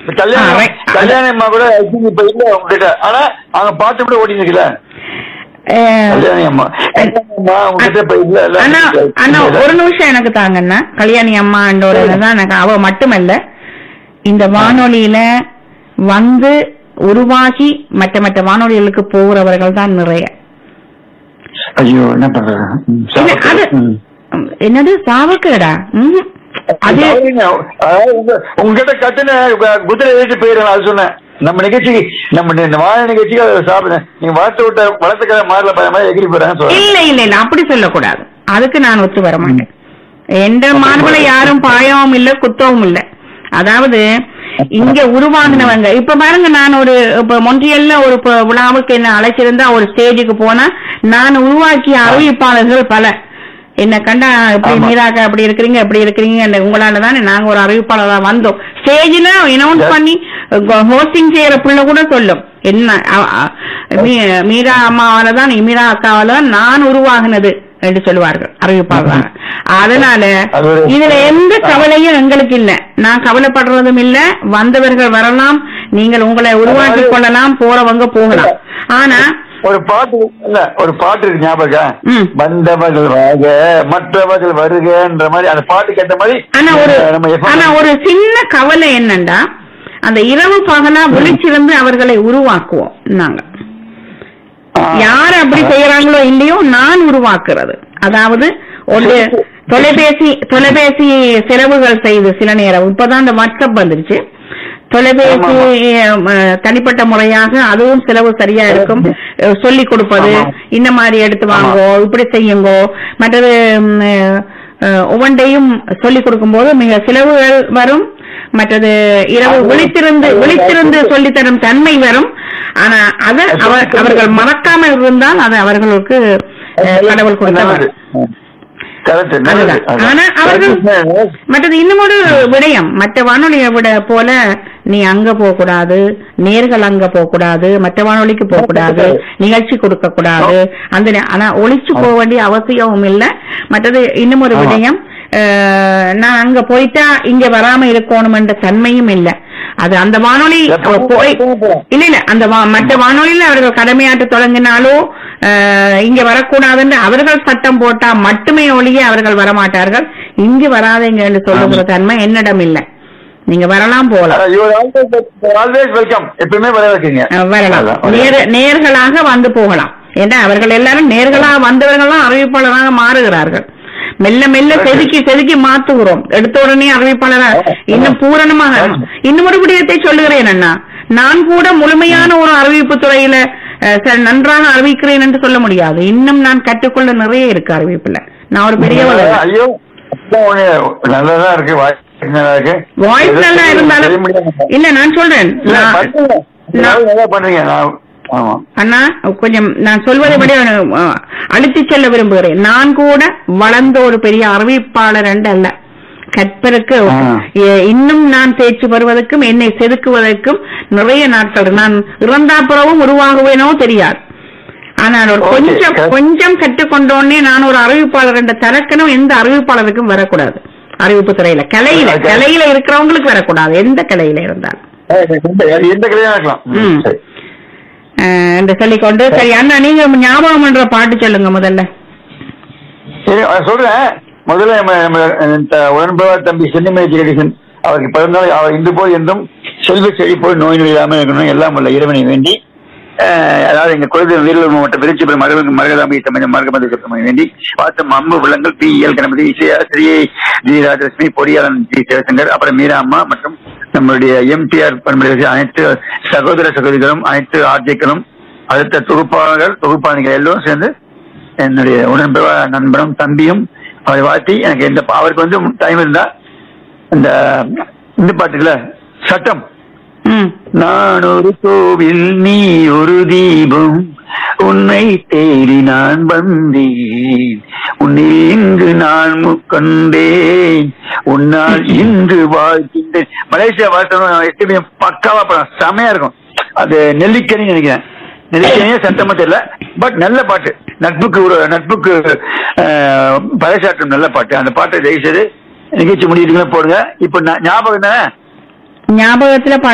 கல்யாணம் ஆ, right. கல்யாணம் அம்மா கூட I think இப்ப இல்ல உங்ககிட்ட ஆனா அவங்க பாட்டு கூட ஓடி இருக்குல்ல அஹ், கல்யாணி அம்மா கல்யாணி அம்மா உங்ககிட்ட இப்ப இல்ல இல்ல அண்ணா அண்ணா ஒரு நிமிஷம் எனக்கு தாங்கண்ணா கல்யாணி அம்மாண்டோட தான் எனக்கு அவ மட்டுமல்ல இந்த வானொலியில வந்து உருவாகி மற்ற மற்ற வானொலிகளுக்கு போகிறவர்கள் தான் நிறைய ஐயோ என்ன பண்றது ம், இல்ல, அது ம். ம், என்னது சாவக்கேடா ம்ஹும். அது சரிங்க. அதாவது உங்க- உங்ககிட்ட கட்டுன கு- குதிரை ஏறிட்டு போயிடுறேன் அது சொன்னேன் நம்ம நிகழ்ச்சிக்கு நம்ம இந்த வாழ நிகழ்ச்சிக்கு அதை சாப்பிடுறேன் நீங்க வளர்த்து விட்ட வளர்த்துக்கிற மாறல பையன் மாதிரி எகிரி போறேன்னு சொல்றேன் இல்ல இல்ல இல்ல அப்படி சொல்லக்கூடாது அதுக்கு நான் ஒத்து வர மாட்டேன் எந்த மார்புல யாரும் பாயவும் இல்ல குத்தவும் இல்ல அதாவது இங்க உருவாங்கினவங்க இப்ப பாருங்க நான் ஒரு இப்ப மொன்றியல்ல ஒரு ப- விழாவுக்கு என்ன அழைச்சிருந்தா ஒரு ஸ்டேஜுக்கு போனா நான் உருவாக்கிய அறிவிப்பாளர்கள் பல என்ன கண்டா இப்படி ஆமா. மீராக்கா அப்படி இருக்கிறீங்க எப்படி இருக்கிறீங்க அந்த உங்களால தானே நாங்க ஒரு அறிவிப்பாளரா வந்தோம் ஸ்டேஜ்ல அனௌன்ஸ் Yes. பண்ணி ஹோஸ்டிங் செய்யற பிள்ளை கூட சொல்லும் என்ன அ- அ- மீ- மீரா அம்மாவால தான் மீரா அக்காவால தான் நான் உருவாகினது என்று சொல்லுவார்கள் அறிவிப்பாளராக அதனால அது ஒரு- இதுல எந்த கவலையும் எங்களுக்கு இல்ல நான் கவலைப்படுறதும் இல்ல வந்தவர்கள் வரலாம் நீங்கள் உங்களை உருவாக்கி கொள்ளலாம் போறவங்க போகலாம் ஆனா ஒரு பாட்டு இல்ல ஒரு பாட்டு இருக்கு ஞாபகம் ம். வந்தவர்கள் வாக மற்றவர்கள் வருகன்ற மாதிரி அந்த பாட்டு கேட்ட மாதிரி ஆனா ஒரு அஹ், நம்ம எப்ப- ஆனா ஒரு சின்ன கவலை என்னண்டா அந்த இரவு பகலா விழிச்சிருந்து அவர்களை உருவாக்குவோம் நாங்க ஆ. யார் அப்படி செய்யறாங்களோ இல்லையோ நான் உருவாக்குறது அதாவது ஒரு தொலைபேசி தொலைபேசி செலவுகள் செய்து சில நேரம் இப்பதான் இந்த வாட்ஸ்அப் வந்துருச்சு தொலைபேசி அஹ், தனிப்பட்ட முறையாக அதுவும் செலவு சரியா இருக்கும் அஹ், சொல்லிக் கொடுப்பது ஆமா. இந்த மாதிரி எடுத்து வாங்கோ இப்படி செய்யுங்கோ மற்றது ம், அஹ், ஒவ்வொன்றையும் சொல்லிக் கொடுக்கும்போது மிக செலவுகள் வரும் மற்றது இரவு விழித்திருந்து விழித்திருந்து சொல்லித் தரும் தன்மை வரும் ஆனா அத அவர் அவர்கள் மறக்காமல் இருந்தால் அது அவர்களுக்கு அஹ், கடவுள் கொடுத்தவர் கரெக்ட் அதுதான். ஆனா அவர்கள் மற்றது இன்னும் ஒரு விடயம் மற்ற வானொலியை விட போல நீ அங்க போக கூடாது நேர்கள் அங்க போக கூடாது மற்ற வானொலிக்கு போக கூடாது நிகழ்ச்சி கொடுக்க கூடாது அந்த நே- ஆனா ஒளிச்சு போக வேண்டிய அவசியமும் இல்ல மற்றது இன்னும் ஒரு ஆமா. விடயம் அஹ், நான் அங்க போயிட்டா இங்க வராம இருக்கணும் என்ற தன்மையும் இல்ல அது அந்த வானொலி எப்ப போய் போகலாம். இல்ல இல்ல அந்த வா- மற்ற வானொலியில அவர்கள் கடமையாற்ற தொடங்கினாலோ அஹ், இங்க வரக்கூடாதுன்னு அவர்கள் சட்டம் போட்டா மட்டுமே ஒழிய அவர்கள் வரமாட்டார்கள் இங்கு வராதீங்க என்று சொல்லுகிற தன்மை என்னிடம் இல்ல நீங்க வரலாம் போகலாம் ஆல்வேஸ் வெல்கம் எப்பவுமே வர வைக்கீங்க அஹ், வரலாம் அதான், வரலாம். நேர நேர்களாக வந்து போகலாம் ஏன்னா அவர்கள் எல்லாரும் நேர்களாக வந்தவர்களும் அறிவிப்பாளராக மாறுகிறார்கள் மெல்ல மெல்ல Okay. செதுக்கி செதுக்கி மாத்துகிறோம் எடுத்த உடனே அறிவிப்பாளரா இன்னும் பூரணமாக இன்னும் ஒரு விடயத்தை சொல்லுகிறேன் அண்ணா நான் கூட முழுமையான ஒரு அறிவிப்பு துறையில அஹ், ச- நன்றாக அறிவிக்கிறேன் என்று சொல்ல முடியாது இன்னும் நான் கற்றுக்கொள்ள நிறைய இருக்கு அறிவிப்புல நான் ஒரு பெரியவள் அல்ல. ஐயோ அதான் ஒண்ணு நல்லதா இருக்கு வாய்ஸ் நல்லா இருக்கு வாய்ஸ் நல்லா செய்ய இருந்தாலும் முடியாது. இல்ல நான் சொல்றேன் இல்ல, நான்- பண்ணுங்க. நான்- நல்லா பண்றீங்க நான் ஆமா அண்ணா கொஞ்சம் நான் சொல்வதை விட அஹ், அழுத்திச் செல்ல விரும்புகிறேன் நான் கூட வளர்ந்த ஒரு பெரிய அறிவிப்பாளர் என்று அல்ல கற்பதற்கு ஆ. எ- இன்னும் நான் தேர்ச்சி பெறுவதற்கும் என்னை செதுக்குவதற்கும் நிறைய நாட்கள் நான் இறந்தா பிறவும் உருவாகுவேனோ தெரியாது ஆனால் ஒரு Okay, கொஞ்சம் correct. கொஞ்சம் கற்றுக்கொண்டோடனே நான் ஒரு அறிவிப்பாளர் என்ற தரக்கணும் எந்த அறிவிப்பாளருக்கும் வரக்கூடாது அறிவிப்பு துறையில கலையில Okay. கலையில இருக்கிறவங்களுக்கு வரக்கூடாது எந்த கலையில இருந்தாலும் எந்த- எந்த கல்யாணம் இருக்கலாம் ம். சரி. அஹ், என்று சொல்லிக்கொண்டு சரி அண்ணா நீங்க ஞாபகம் பண்ற பாட்டு சொல்லுங்க முதல்ல சரி நான் சொல்றேன் முதல்ல நம்ம நம்ம இந்த உடன்பா தம்பி சென்னிமலை ஜெகதீசன் அவருக்கு பிறந்தநாள் அவர் இன்று போல் என்றும் செல்வ செழிப்போல் நோய் நொடி இல்லாமல் இருக்கணும் எல்லாம் உள்ள இறைவனை வேண்டி அஹ், அதாவது எங்க குலதெய்வம் வீரர்கள் மாவட்ட விருச்சிபுரம் மரபு மரகதாம்பி தமிழ் மரகமதி சுத்தமை வேண்டி பார்த்த அம்பு விலங்கள் பி எல் கணபதி இசையாசிரியை ஜி ராஜலட்சுமி பொறியாளர் ஜி சிவசங்கர் அப்புறம் மீரா அம்மா மற்றும் நம்மளுடைய எம்டிஆர் பண்புடைய அனைத்து சகோதர சகோதரிகளும் அனைத்து ஆர்ஜிக்களும் அடுத்த தொகுப்பாளர்கள் தொகுப்பாளிகள் எல்லோரும் சேர்ந்து என்னுடைய உடன்பிறவா நண்பனும் தம்பியும் அவரை வாழ்த்தி எனக்கு எந்த அவருக்கு வந்து டைம் இருந்தா இந்த இந்த பாட்டுல சட்டம் ம் நான் ஒரு கோவில் நீ ஒரு தீபம் உன்னை தேடி நான் வந்தேன் உன்னில் இங்கு நான் முக்கண்டேன் உன்னால் இன்று வாழ்கின்றேன் மலேசியா வாழ்த்தணும் எப்பயுமே பக்காவா படம் செமையா இருக்கும் அது நெல்லிக்கனி நினைக்கிறேன் நெல்லிக்கனியே சத்தமா தெரியல பட் நல்ல பாட்டு நட்புக்கு ஒரு நட்புக்கு அஹ், பறைசாற்றும் நல்ல பாட்டு அந்த பாட்டை தயவு செய்து நிகழ்ச்சி முடிக்கிறீங்களா போடுங்க இப்ப நான் ஞாபகம் தானே ஞாபகத்துல